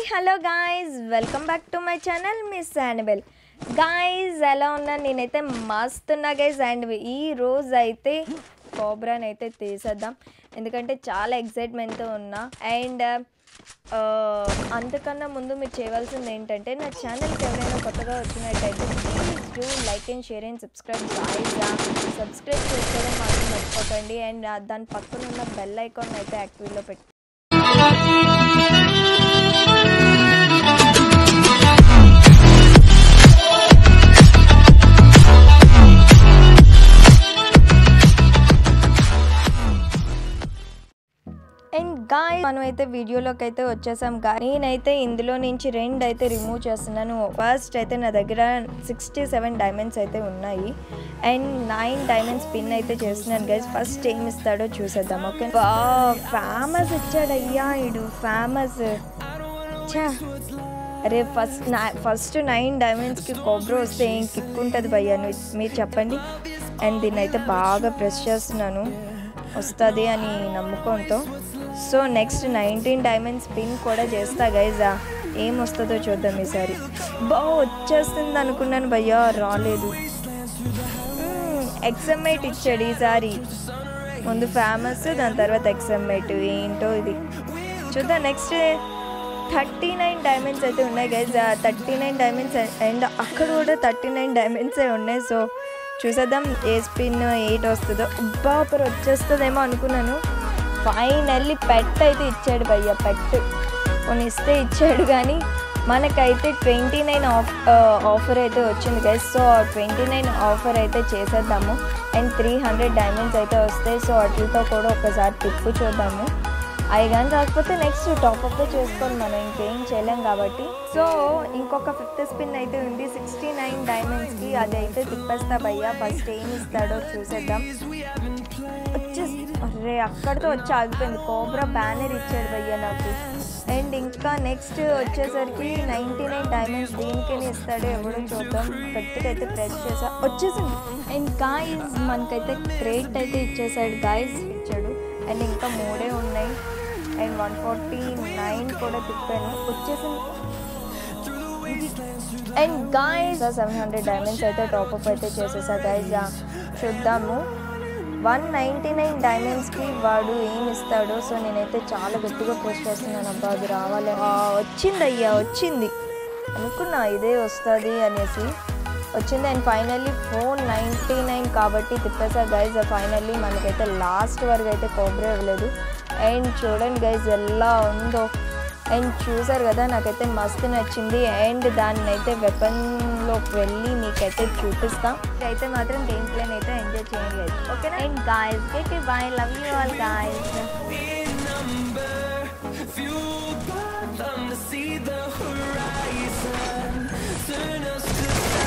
Hello guys welcome back to my channel miss యానిబెల్ guys ఎలా ఉన్నారు నేనైతే మస్తున్నా గైజ్ అండ్ ఈ రోజు అయితే కోబ్రాని అయితే తీసేద్దాం ఎందుకంటే చాలా ఎక్సైట్మెంట్తో ఉన్నా అండ్ అంతకన్నా ముందు మీరు చేయవలసింది ఏంటంటే నా ఛానల్కి ఎవరైనా కొత్తగా వచ్చినట్టయితే please do like and share and subscribe గాయ్గా సబ్స్క్రైబ్ చేసుకోవడం మాత్రం మర్చిపోకండి అండ్ దాని పక్కన ఉన్న బెల్ ఐకాన్ అయితే యాక్టివ్లో పెట్టి అండ్ గాయ మనం అయితే వీడియోలోకి అయితే వచ్చేసాం గా నేనైతే ఇందులో నుంచి రెండు అయితే రిమూవ్ చేస్తున్నాను ఫస్ట్ అయితే నా దగ్గర సిక్స్టీ సెవెన్ డైమండ్స్ అయితే ఉన్నాయి అండ్ నైన్ డైమండ్స్ పిన్ అయితే చేస్తున్నాను గైస్ ఫస్ట్ ఏం ఇస్తాడో చూసేద్దాం ఓకే ఫేమస్ ఇచ్చాడయ్యా ఇడు ఫేమస్ ఛా అరే ఫస్ట్ నా ఫస్ట్ నైన్ డైమండ్స్కి కొబ్బరి వస్తే ఏం కిక్ ఉంటుంది భయ్యా నువ్వు మీరు చెప్పండి అండ్ దీన్ని అయితే బాగా ప్రెస్ చేస్తున్నాను వస్తుంది అని నమ్మకంతో so next nineteen diamonds spin కూడా చేస్తా గైజా ఏం వస్తుందో చూద్దాం ఈసారి బా వచ్చేస్తుంది అనుకున్నాను భయ్యా రాలేదు ఎక్సమ్మేట్ ఇచ్చాడు ఈసారి ముందు ఫేమస్ దాని తర్వాత ఎక్సమ్మేట్ ఏంటో ఇది చూద్దాం నెక్స్ట్ థర్టీ నైన్ డైమండ్స్ అయితే ఉన్నాయి guys thirty nine diamonds and అక్కడ కూడా థర్టీ నైన్ డైమండ్సే ఉన్నాయి సో చూసేద్దాం ఏ స్పిన్ ఎయిట్ వస్తుందో బాపర్ వచ్చేస్తుందేమో అనుకున్నాను ఫైనల్లీ పెట్ అయితే ఇచ్చాడు భయ్య పెట్ కొన్ని ఇస్తే ఇచ్చాడు కానీ మనకైతే ట్వంటీ నైన్ ఆఫ్ ఆఫర్ అయితే వచ్చింది guys so twenty nine offer అయితే చేసేద్దాము అండ్ త్రీ హండ్రెడ్ డైమండ్స్ అయితే వస్తాయి సో వాటితో కూడా ఒకసారి తిప్పు చూద్దాము అవి కానీ రాకపోతే నెక్స్ట్ టాప్అప్ చేసుకోవాలి మనం ఇంకేం చేయలేం కాబట్టి సో ఇంకొక ఫిఫ్త్ స్పిన్ అయితే ఉంది సిక్స్టీ నైన్ డైమండ్స్కి అది అయితే తిప్పేస్తా భయ్యా ఫస్ట్ ఏం ఇస్తాడో చూసేద్దాం వచ్చేసి అరే అక్కడితో వచ్చి ఆగిపోయింది కోబ్రా బ్యానర్ ఇచ్చాడు భయ్యా నాకు అండ్ ఇంకా నెక్స్ట్ వచ్చేసరికి నైంటీ నైన్ డైమండ్స్ దీనికైనా ఇస్తాడో ఎవడో చూద్దాం గట్టిగా అయితే ప్రెస్ చేసా వచ్చేసింది అండ్ గాయస్ మనకైతే క్రేట్ అయితే ఇచ్చేసాడు గాయస్ ఇచ్చాడు అండ్ ఇంకా మూడే ఉన్నాయి అండ్ వన్ ఫార్టీ నైన్ కూడా తిప్పాను వచ్చేసింది and guys seven hundred diamonds అయితే టాప్అప్ అయితే చేసేసా గైజ్ చూద్దాము వన్ నైంటీ నైన్ డైమండ్స్కి వాడు ఏం ఇస్తాడో సో నేనైతే చాలా గట్టిగా ప్రెస్ చేస్తున్నాను అబ్బా అది రావాలి ఆ, వచ్చింది అయ్యా వచ్చింది అనుకున్నా ఇదే వస్తుంది అనేసి వచ్చింది and finally four ninety nine కాబట్టి తిప్పేసా గైజ్ ఫైనల్లీ మనకైతే లాస్ట్ వరకు అయితే కోబ్రా ఇవ్వలేదు అండ్ చూడండి గైజ్ ఎలా ఉందో అండ్ చూసారు కదా నాకైతే మస్తు నచ్చింది అండ్ దాన్ని అయితే వెపన్లోకి వెళ్ళి మీకైతే చూపిస్తాం అయితే మాత్రం గేమ్ ప్లేన్ అయితే ఎంజాయ్ చేయండి guys. ఓకేనా and guys okay bye love you all guys Fueled by them to see the horizon. Turn us to